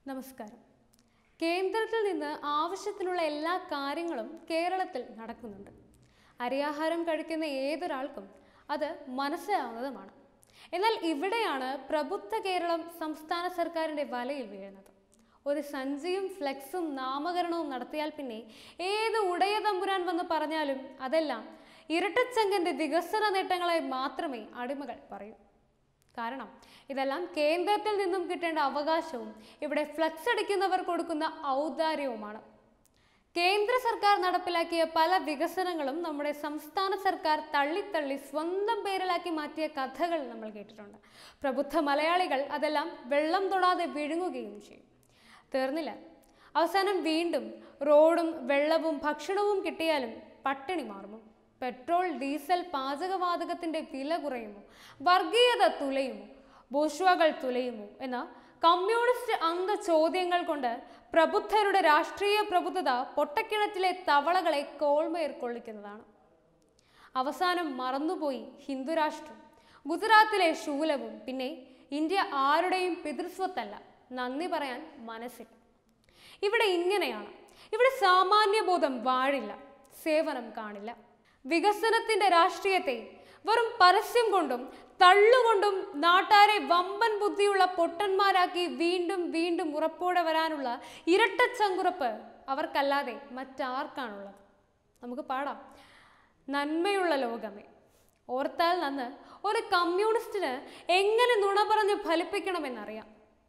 നമസ്കാരം കേന്ദ്രത്തിൽ നിന്ന് ആവശ്യത്തിനുള്ള എല്ലാ കാര്യങ്ങളും കേരളത്തിൽ നടക്കുന്നുണ്ട് അരിയാഹാരം കഴിക്കുന്ന ഏതൊരാൾക്കും അത് മനസ്സിലാവുന്നതുമാണ് എന്നാൽ ഇവിടെയാണ് പ്രബുദ്ധ കേരളം സംസ്ഥാന സർക്കാരിൻ്റെ വലയിൽ വീഴുന്നത് ഒരു സഞ്ചിയും ഫ്ലെക്സും നാമകരണവും നടത്തിയാൽ പിന്നെ ഏത് ഉടയ തമ്പുരാൻ വന്ന് പറഞ്ഞാലും അതെല്ലാം ഇരട്ടച്ചങ്കന്റെ വികസന നേട്ടങ്ങളായി മാത്രമേ അടിമകൾ പറയൂ കാരണം ഇതെല്ലാം കേന്ദ്രത്തിൽ നിന്നും കിട്ടേണ്ട അവകാശവും ഇവിടെ ഫ്ലക്സ് അടിക്കുന്നവർ കൊടുക്കുന്ന ഔദാര്യവുമാണ് കേന്ദ്ര സർക്കാർ നടപ്പിലാക്കിയ പല വികസനങ്ങളും നമ്മുടെ സംസ്ഥാന സർക്കാർ തള്ളിത്തള്ളി സ്വന്തം പേരിലാക്കി മാറ്റിയ കഥകൾ നമ്മൾ കേട്ടിട്ടുണ്ട് പ്രബുദ്ധ മലയാളികൾ അതെല്ലാം വെള്ളം തൊടാതെ വിഴുങ്ങുകയും ചെയ്യും തീർന്നില്ല അവസാനം വീണ്ടും റോഡും വെള്ളവും ഭക്ഷണവും കിട്ടിയാലും പട്ടിണി മാറുമോ പെട്രോൾ ഡീസൽ പാചകവാതകത്തിന്റെ വില കുറയുമോ വർഗീയത തുലയുമോ ബോഷ്വാകൾ തുലയുമോ എന്ന കമ്മ്യൂണിസ്റ്റ് അംഗ ചോദ്യങ്ങൾ കൊണ്ട് പ്രബുദ്ധരുടെ രാഷ്ട്രീയ പ്രബുദ്ധത പൊട്ടക്കിണറ്റിലെ തവളകളെ കോൾമേർ കൊള്ളിക്കുന്നതാണ് അവസാനം മറന്നുപോയി ഹിന്ദുരാഷ്ട്രം ഗുജറാത്തിലെ ശൂലവും പിന്നെ ഇന്ത്യ ആരുടെയും പിതൃസ്വത്തല്ല നന്ദി പറയാൻ മനസ്സിൽ ഇവിടെ ഇങ്ങനെയാണ് ഇവിടെ സാമാന്യബോധം വാഴില്ല സേവനം കാണില്ല വികസനത്തിന്റെ രാഷ്ട്രീയത്തെ വെറും പരസ്യം കൊണ്ടും തള്ളുകൊണ്ടും നാട്ടാരെ വമ്പൻ ബുദ്ധിയുള്ള പൊട്ടന്മാരാക്കി വീണ്ടും വീണ്ടും ഉറപ്പോടെ വരാനുള്ള ഇരട്ടച്ചങ്കുറപ്പ് അവർക്കല്ലാതെ മറ്റാർക്കാണുള്ളത് നമുക്ക് പാടാം നന്മയുള്ള ലോകമേ ഓർത്താൽ നന്ന് ഒരു കമ്മ്യൂണിസ്റ്റിന് എങ്ങനെ നുണ പറഞ്ഞ് ഫലിപ്പിക്കണമെന്നറിയാം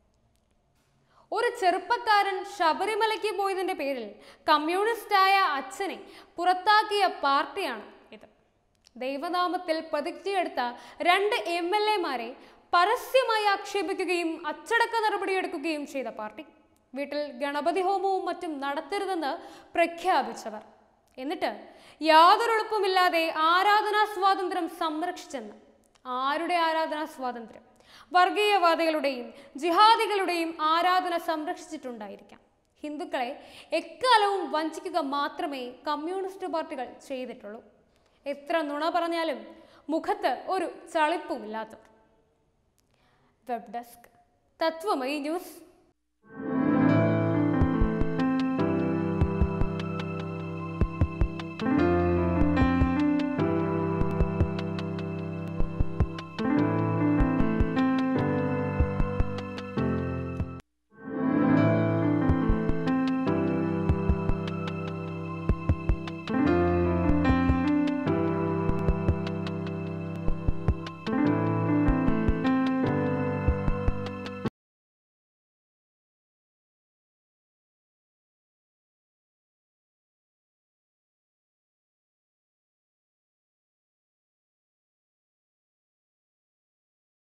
ഒരു ചെറുപ്പക്കാരൻ ശബരിമലയ്ക്ക് പോയതിന്റെ പേരിൽ കമ്മ്യൂണിസ്റ്റായ അച്ഛനെ പുറത്താക്കിയ പാർട്ടിയാണ് ഇത് ദൈവനാമത്തിൽ പ്രതിജ്ഞയെടുത്ത രണ്ട് എം എൽ എമാരെ പരസ്യമായി ആക്ഷേപിക്കുകയും അച്ചടക്ക നടപടിയെടുക്കുകയും ചെയ്ത പാർട്ടി വീട്ടിൽ ഗണപതി ഹോമവും മറ്റും നടത്തരുതെന്ന് പ്രഖ്യാപിച്ചവർ എന്നിട്ട് യാതൊരുളുപ്പമില്ലാതെ ആരാധനാ സ്വാതന്ത്ര്യം സംരക്ഷിച്ചെന്ന് ആരുടെ ആരാധനാ സ്വാതന്ത്ര്യം വർഗീയവാദികളുടെയും ജിഹാദികളുടെയും ആരാധന സംരക്ഷിച്ചിട്ടുണ്ടായിരിക്കാം ഹിന്ദുക്കളെ എക്കാലവും വഞ്ചിക്കുക മാത്രമേ കമ്മ്യൂണിസ്റ്റ് പാർട്ടികൾ ചെയ്തിട്ടുള്ളൂ എത്ര നുണ പറഞ്ഞാലും മുഖത്ത് ഒരു ചളിപ്പുമില്ലാത്തവർ വെബ് ഡെസ്ക് തത്വമയി ന്യൂസ്